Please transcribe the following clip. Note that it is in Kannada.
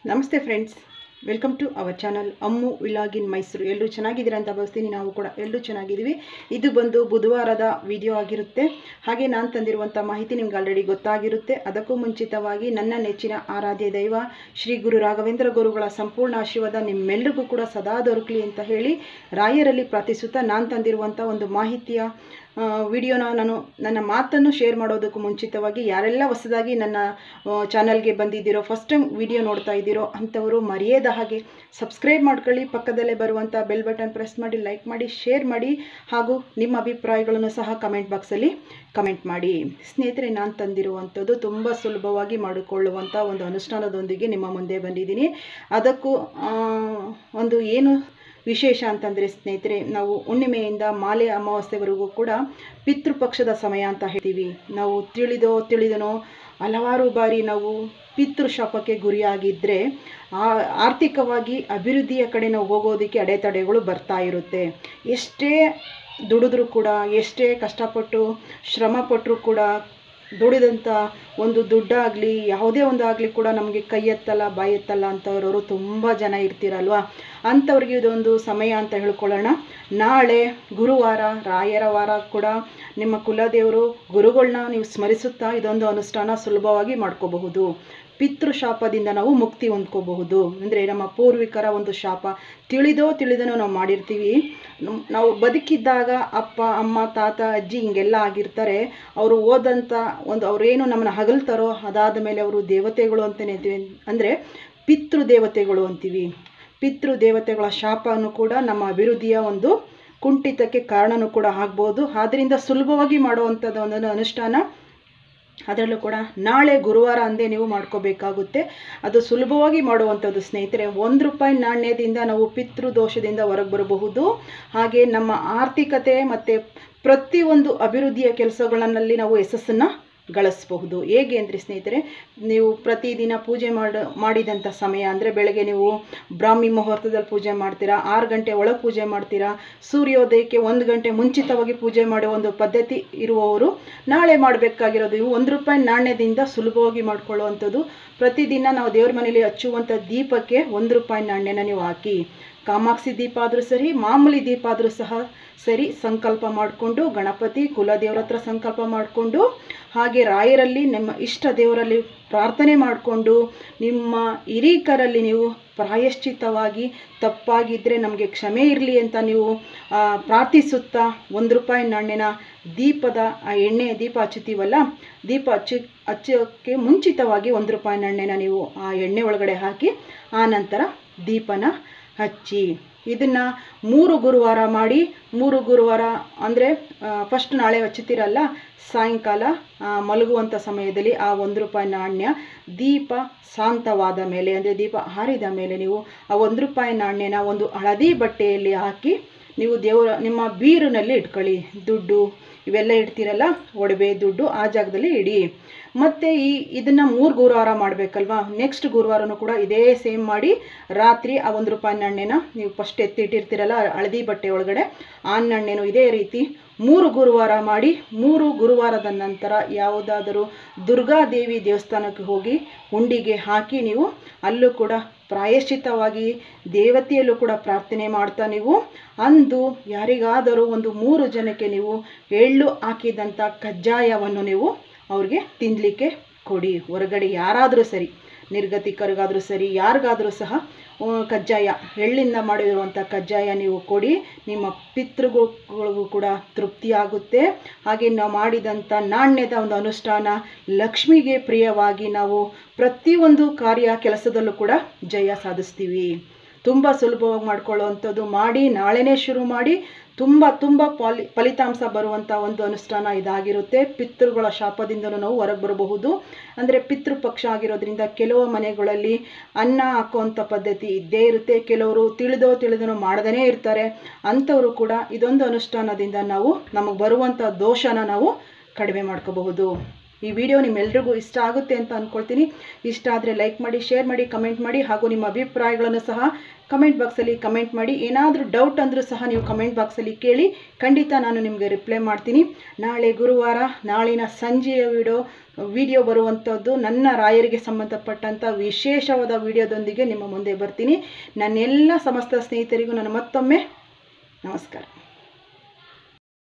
ನಮಸ್ತೆ friends welcome to our channel Ammu vlog in Mysuru ಎಲ್ಲರೂ ಚೆನ್ನಾಗಿದ್ದೀರಾ ಅಂತ ಭಾವಿಸ್ತೀನಿ ನಾವು ಕೂಡ ಎಲ್ಲರೂ ಚೆನ್ನಾಗಿದ್ದೀವಿ ಇದು ಬಂದು ಬುಧವಾರದ ವಿಡಿಯೋ ಆಗಿರುತ್ತೆ ಹಾಗೆ ನಾನು ತಂದಿರುವಂಥ ಮಾಹಿತಿ ನಿಮ್ಗೆ ಆಲ್ರೆಡಿ ಗೊತ್ತಾಗಿರುತ್ತೆ ಅದಕ್ಕೂ ಮುಂಚಿತವಾಗಿ ನನ್ನ ನೆಚ್ಚಿನ ಆರಾಧ್ಯ ದೈವ ಶ್ರೀ ಗುರು ರಾಘವೇಂದ್ರ ಗುರುಗಳ ಸಂಪೂರ್ಣ ಆಶೀರ್ವಾದ ನಿಮ್ಮೆಲ್ಲರಿಗೂ ಕೂಡ ಸದಾ ದೊರಕಲಿ ಅಂತ ಹೇಳಿ ರಾಯರಲ್ಲಿ ಪ್ರಾರ್ಥಿಸುತ್ತಾ ನಾನು ತಂದಿರುವಂಥ ಒಂದು ಮಾಹಿತಿಯ ವಿಡಿಯೋನ ನಾನು ನನ್ನ ಮಾತನ್ನು ಶೇರ್ ಮಾಡೋದಕ್ಕೂ ಮುಂಚಿತವಾಗಿ ಯಾರೆಲ್ಲ ಹೊಸದಾಗಿ ನನ್ನ ಚಾನಲ್ಗೆ ಬಂದಿದ್ದೀರೋ ಫಸ್ಟ್ ಟೈಮ್ ವಿಡಿಯೋ ನೋಡ್ತಾ ಇದ್ದೀರೋ ಅಂಥವರು ಮರೆಯದ ಹಾಗೆ ಸಬ್ಸ್ಕ್ರೈಬ್ ಮಾಡ್ಕೊಳ್ಳಿ ಪಕ್ಕದಲ್ಲೇ ಬರುವಂಥ ಬೆಲ್ ಬಟನ್ ಪ್ರೆಸ್ ಮಾಡಿ ಲೈಕ್ ಮಾಡಿ ಶೇರ್ ಮಾಡಿ ಹಾಗೂ ನಿಮ್ಮ ಅಭಿಪ್ರಾಯಗಳನ್ನು ಸಹ ಕಮೆಂಟ್ ಬಾಕ್ಸಲ್ಲಿ ಕಮೆಂಟ್ ಮಾಡಿ ಸ್ನೇಹಿತರೆ ನಾನು ತಂದಿರುವಂಥದ್ದು ತುಂಬ ಸುಲಭವಾಗಿ ಮಾಡಿಕೊಳ್ಳುವಂಥ ಒಂದು ಅನುಷ್ಠಾನದೊಂದಿಗೆ ನಿಮ್ಮ ಮುಂದೆ ಬಂದಿದ್ದೀನಿ ಅದಕ್ಕೂ ಆ, ಒಂದು ಏನು ವಿಶೇಷ ಅಂತಂದರೆ ಸ್ನೇಹಿತರೆ ನಾವು ಹುಣ್ಣಿಮೆಯಿಂದ ಮಾಲೆ ಅಮಾವಾಸ್ಯೆವರೆಗೂ ಕೂಡ ಪಿತೃಪಕ್ಷದ ಸಮಯ ಅಂತ ಹೇಳ್ತೀವಿ ನಾವು ತಿಳಿದೋ ತಿಳಿದನೋ ಹಲವಾರು ಬಾರಿ ನಾವು ಪಿತೃಶಾಪಕ್ಕೆ ಗುರಿಯಾಗಿದ್ದರೆ ಆ- ಆರ್ಥಿಕವಾಗಿ ಅಭಿವೃದ್ಧಿಯ ಕಡೆ ನಾವು ಹೋಗೋದಕ್ಕೆ ಅಡೆತಡೆಗಳು ಬರ್ತಾ ಇರುತ್ತೆ ಎಷ್ಟೇ ದುಡಿದ್ರೂ ಕೂಡ ಎಷ್ಟೇ ಕಷ್ಟಪಟ್ಟು ಶ್ರಮ ಪಟ್ಟರೂ ಕೂಡ ದುಡಿದಂಥ ಒಂದು ದುಡ್ಡಾಗಲಿ ಯಾವುದೇ ಒಂದು ಆಗಲಿ ಕೂಡ ನಮಗೆ ಕೈ ಎತ್ತಲ್ಲ ಬಾಯಿ ಎತ್ತಲ್ಲ ಅಂತವ್ರವರು ತುಂಬ ಜನ ಇರ್ತೀರಲ್ವ ಅಂಥವ್ರಿಗೆ ಇದೊಂದು ಸಮಯ ಅಂತ ಹೇಳ್ಕೊಳ್ಳೋಣ ನಾಳೆ ಗುರುವಾರ ರಾಯರ ವಾರ ಕೂಡ ನಿಮ್ಮ ಕುಲದೇವರು ಗುರುಗಳನ್ನ ನೀವು ಸ್ಮರಿಸುತ್ತಾ ಇದೊಂದು ಅನುಷ್ಠಾನ ಸುಲಭವಾಗಿ ಮಾಡ್ಕೋಬಹುದು ಪಿತೃಶಾಪದಿಂದ ನಾವು ಮುಕ್ತಿ ಹೊಂದ್ಕೋಬಹುದು ಅಂದರೆ ನಮ್ಮ ಪೂರ್ವಿಕರ ಒಂದು ಶಾಪ ತಿಳಿದೋ ತಿಳಿದನೋ ನಾವು ಮಾಡಿರ್ತೀವಿ ನಮ್- ನಾವು ಬದುಕಿದ್ದಾಗ ಅಪ್ಪ ಅಮ್ಮ ತಾತ ಅಜ್ಜಿ ಹಿಂಗೆಲ್ಲ ಆಗಿರ್ತಾರೆ ಅವರು ಓದಂಥ ಒಂದು ಅವರೇನು ನಮ್ಮನ್ನು ಹಗಲ್ತಾರೋ ಅದಾದ ಮೇಲೆ ಅವರು ದೇವತೆಗಳು ಅಂತಲೇ ಅಂತೀವಿ ಅಂದರೆ ಪಿತೃ ದೇವತೆಗಳು ಅಂತೀವಿ ಪಿತೃ ದೇವತೆಗಳ ಶಾಪನೂ ಕೂಡ ನಮ್ಮ ಅಭಿವೃದ್ಧಿಯ ಒಂದು ಕುಂಠಿತಕ್ಕೆ ಕಾರಣನೂ ಕೂಡ ಆಗ್ಬೋದು ಆದ್ದರಿಂದ ಸುಲಭವಾಗಿ ಮಾಡುವಂಥದ್ದು ಒಂದು ಅನುಷ್ಠಾನ ಅದರಲ್ಲೂ ಕೂಡ ನಾಳೆ ಗುರುವಾರ ಅಂದೇ ನೀವು ಮಾಡ್ಕೋಬೇಕಾಗುತ್ತೆ ಅದು ಸುಲಭವಾಗಿ ಮಾಡುವಂಥದ್ದು ಸ್ನೇಹಿತರೆ ಒಂದು ರೂಪಾಯಿ ನಾಣ್ಯದಿಂದ ನಾವು ಪಿತೃ ದೋಷದಿಂದ ಹೊರಗೆ ಬರಬಹುದು ಹಾಗೆ ನಮ್ಮ ಆರ್ಥಿಕತೆ ಮತ್ತು ಪ್ರತಿಯೊಂದು ಅಭಿವೃದ್ಧಿಯ ಕೆಲಸಗಳಲ್ಲಿ ನಾವು ಯಶಸ್ಸನ್ನು ಗಳಿಸಬಹುದು ಹೇಗೆ ಅಂದರೆ ಸ್ನೇಹಿತರೆ ನೀವು ಪ್ರತಿದಿನ ಪೂಜೆ ಮಾಡ ಮಾಡಿದಂಥ ಸಮಯ ಅಂದರೆ ಬೆಳಗ್ಗೆ ನೀವು ಬ್ರಾಹ್ಮಿ ಮುಹೂರ್ತದಲ್ಲಿ ಪೂಜೆ ಮಾಡ್ತೀರಾ ಆರು ಗಂಟೆ ಒಳಗೆ ಪೂಜೆ ಮಾಡ್ತೀರಾ ಸೂರ್ಯೋದಯಕ್ಕೆ ಒಂದು ಗಂಟೆ ಮುಂಚಿತವಾಗಿ ಪೂಜೆ ಮಾಡೋ ಒಂದು ಪದ್ಧತಿ ಇರುವವರು ನಾಳೆ ಮಾಡಬೇಕಾಗಿರೋದು ಇವು ಒಂದು ರೂಪಾಯಿ ನಾಣ್ಯದಿಂದ ಸುಲಭವಾಗಿ ಮಾಡ್ಕೊಳ್ಳುವಂಥದ್ದು ಪ್ರತಿದಿನ ನಾವು ದೇವ್ರ ಮನೇಲಿ ಹಚ್ಚುವಂಥ ದೀಪಕ್ಕೆ ಒಂದು ರೂಪಾಯಿ ನಾಣ್ಯನ ನೀವು ಹಾಕಿ ಕಾಮಾಕ್ಷಿ ದೀಪ ಆದರೂ ಸರಿ ಮಾಮೂಲಿ ದೀಪ ಆದರೂ ಸಹ ಸರಿ ಸಂಕಲ್ಪ ಮಾಡಿಕೊಂಡು ಗಣಪತಿ ಕುಲದೇವ್ರ ಹತ್ರ ಸಂಕಲ್ಪ ಮಾಡಿಕೊಂಡು ಹಾಗೆ ರಾಯರಲ್ಲಿ ನಿಮ್ಮ ಇಷ್ಟ ದೇವರಲ್ಲಿ ಪ್ರಾರ್ಥನೆ ಮಾಡಿಕೊಂಡು ನಿಮ್ಮ ಹಿರೀಕರಲ್ಲಿ ನೀವು ಪ್ರಾಯಶ್ಚಿತ್ತವಾಗಿ ತಪ್ಪಾಗಿದ್ದರೆ ನಮಗೆ ಕ್ಷಮೆ ಇರಲಿ ಅಂತ ನೀವು ಆ, ಪ್ರಾರ್ಥಿಸುತ್ತಾ ಒಂದು ರೂಪಾಯಿ ನಾಣ್ಯನ ದೀಪದ ಆ ಎಣ್ಣೆ ದೀಪ ಹಚ್ಚುತ್ತೀವಲ್ಲ ದೀಪ ಹಚ್ಚಿ ಹಚ್ಚೋಕ್ಕೆ ಮುಂಚಿತವಾಗಿ ಒಂದು ರೂಪಾಯಿ ನಾಣ್ಯನ ನೀವು ಆ ಎಣ್ಣೆ ಒಳಗಡೆ ಹಾಕಿ ಆ ನಂತರ ದೀಪನ ಹಚ್ಚಿ ಇದನ್ನು ಮೂರು ಗುರುವಾರ ಮಾಡಿ ಮೂರು ಗುರುವಾರ ಅಂದರೆ ಫಸ್ಟ್ ನಾಳೆ ಹಚ್ಚುತ್ತೀರಲ್ಲ ಸಾಯಂಕಾಲ ಆ, ಮಲಗುವಂಥ ಸಮಯದಲ್ಲಿ ಆ ಒಂದು ರೂಪಾಯಿ ನಾಣ್ಯ ದೀಪ ಶಾಂತವಾದ ಮೇಲೆ ಅಂದರೆ ದೀಪ ಹಾರಿದ ಮೇಲೆ ನೀವು ಆ ಒಂದು ರೂಪಾಯಿ ನಾಣ್ಯನ ಒಂದು ಹಳದಿ ಬಟ್ಟೆಯಲ್ಲಿ ಹಾಕಿ ನೀವು ದೇವರ ನಿಮ್ಮ ಬೀರಿನಲ್ಲಿ ಇಟ್ಕೊಳ್ಳಿ ದುಡ್ಡು ಇವೆಲ್ಲ ಇಡ್ತೀರಲ್ಲ ಒಡವೆ ದುಡ್ಡು ಆ ಜಾಗದಲ್ಲಿ ಇಡಿ ಮತ್ತು ಈ ಇದನ್ನು ಮೂರು ಗುರುವಾರ ಮಾಡಬೇಕಲ್ವಾ ನೆಕ್ಸ್ಟ್ ಗುರುವಾರನೂ ಕೂಡ ಇದೇ ಸೇಮ್ ಮಾಡಿ ರಾತ್ರಿ ಆ ಒಂದು ರೂಪಾಯಿ ನಾಣ್ಯನ ನೀವು ಫಸ್ಟ್ ಎತ್ತಿಟ್ಟಿರ್ತೀರಲ್ಲ ಹಳದಿ ಬಟ್ಟೆ ಒಳಗಡೆ ಆ ನಾಣ್ಯನೂ ಇದೇ ರೀತಿ ಮೂರು ಗುರುವಾರ ಮಾಡಿ ಮೂರು ಗುರುವಾರದ ನಂತರ ಯಾವುದಾದರೂ ದುರ್ಗಾದೇವಿ ದೇವಸ್ಥಾನಕ್ಕೆ ಹೋಗಿ ಹುಂಡಿಗೆ ಹಾಕಿ ನೀವು ಅಲ್ಲೂ ಕೂಡ ಪ್ರಾಯಶ್ಚಿತ್ತವಾಗಿ ದೇವತೆಯಲ್ಲೂ ಕೂಡ ಪ್ರಾರ್ಥನೆ ಮಾಡ್ತಾ ನೀವು ಅಂದು ಯಾರಿಗಾದರೂ ಒಂದು ಮೂರು ಜನಕ್ಕೆ ನೀವು ಎಳ್ಳು ಹಾಕಿದಂಥ ಕಜ್ಜಾಯವನ್ನು ನೀವು ಅವ್ರಿಗೆ ತಿನ್ನಲಿಕ್ಕೆ ಕೊಡಿ ಹೊರಗಡೆ ಯಾರಾದರೂ ಸರಿ ನಿರ್ಗತಿಕರಿಗಾದರೂ ಸರಿ ಯಾರಿಗಾದರೂ ಸಹ ಆ, ಕಜ್ಜಾಯ ಎಳ್ಳಿಂದ ಮಾಡಿರುವಂಥ ಕಜ್ಜಾಯ ನೀವು ಕೊಡಿ ನಿಮ್ಮ ಪಿತೃಗಳಿಗೂ ಕೂಡ ತೃಪ್ತಿ ಆಗುತ್ತೆ ಹಾಗೆ ನಾವು ಮಾಡಿದಂಥ ನಾಣ್ಯದ ಒಂದು ಅನುಷ್ಠಾನ ಲಕ್ಷ್ಮಿಗೆ ಪ್ರಿಯವಾಗಿ ನಾವು ಪ್ರತಿಯೊಂದು ಕಾರ್ಯ ಕೆಲಸದಲ್ಲೂ ಕೂಡ ಜಯ ಸಾಧಿಸ್ತೀವಿ ತುಂಬ ಸುಲಭವಾಗಿ ಮಾಡ್ಕೊಳ್ಳುವಂಥದ್ದು ಮಾಡಿ ನಾಳೆನೇ ಶುರು ಮಾಡಿ ತುಂಬ ತುಂಬ ಫಲಿ ಫಲಿತಾಂಶ ಬರುವಂಥ ಒಂದು ಅನುಷ್ಠಾನ ಇದಾಗಿರುತ್ತೆ ಪಿತೃಗಳ ಶಾಪದಿಂದಲೂ ನಾವು ಹೊರಗೆ ಬರಬಹುದು ಅಂದರೆ ಪಿತೃಪಕ್ಷ ಆಗಿರೋದ್ರಿಂದ ಕೆಲವು ಮನೆಗಳಲ್ಲಿ ಅನ್ನ ಹಾಕುವಂಥ ಪದ್ಧತಿ ಇದ್ದೇ ಇರುತ್ತೆ ಕೆಲವರು ತಿಳಿದೋ ತಿಳಿದನೋ ಮಾಡದೇ ಇರ್ತಾರೆ ಅಂಥವರು ಕೂಡ ಇದೊಂದು ಅನುಷ್ಠಾನದಿಂದ ನಾವು ನಮಗೆ ಬರುವಂಥ ದೋಷನ ನಾವು ಕಡಿಮೆ ಮಾಡ್ಕೋಬಹುದು ಈ ವಿಡಿಯೋ ನಿಮ್ಮೆಲ್ರಿಗೂ ಇಷ್ಟ ಆಗುತ್ತೆ ಅಂತ ಅಂದ್ಕೊಳ್ತೀನಿ ಇಷ್ಟ ಆದರೆ ಲೈಕ್ ಮಾಡಿ ಶೇರ್ ಮಾಡಿ ಕಮೆಂಟ್ ಮಾಡಿ ಹಾಗೂ ನಿಮ್ಮ ಅಭಿಪ್ರಾಯಗಳನ್ನು ಸಹ ಕಮೆಂಟ್ ಬಾಕ್ಸಲ್ಲಿ ಕಮೆಂಟ್ ಮಾಡಿ ಏನಾದರೂ ಡೌಟ್ ಅಂದರೂ ಸಹ ನೀವು ಕಮೆಂಟ್ ಬಾಕ್ಸಲ್ಲಿ ಕೇಳಿ ಖಂಡಿತ ನಾನು ನಿಮಗೆ ರಿಪ್ಲೈ ಮಾಡ್ತೀನಿ ನಾಳೆ ಗುರುವಾರ ನಾಳಿನ ಸಂಜೆಯ ವಿಡಿಯೋ ವಿಡಿಯೋ ಬರುವಂಥದ್ದು ನನ್ನ ರಾಯರಿಗೆ ಸಂಬಂಧಪಟ್ಟಂಥ ವಿಶೇಷವಾದ ವಿಡಿಯೋದೊಂದಿಗೆ ನಿಮ್ಮ ಮುಂದೆ ಬರ್ತೀನಿ ನನ್ನೆಲ್ಲ ಸಮಸ್ತ ಸ್ನೇಹಿತರಿಗೂ ನಾನು ಮತ್ತೊಮ್ಮೆ ನಮಸ್ಕಾರ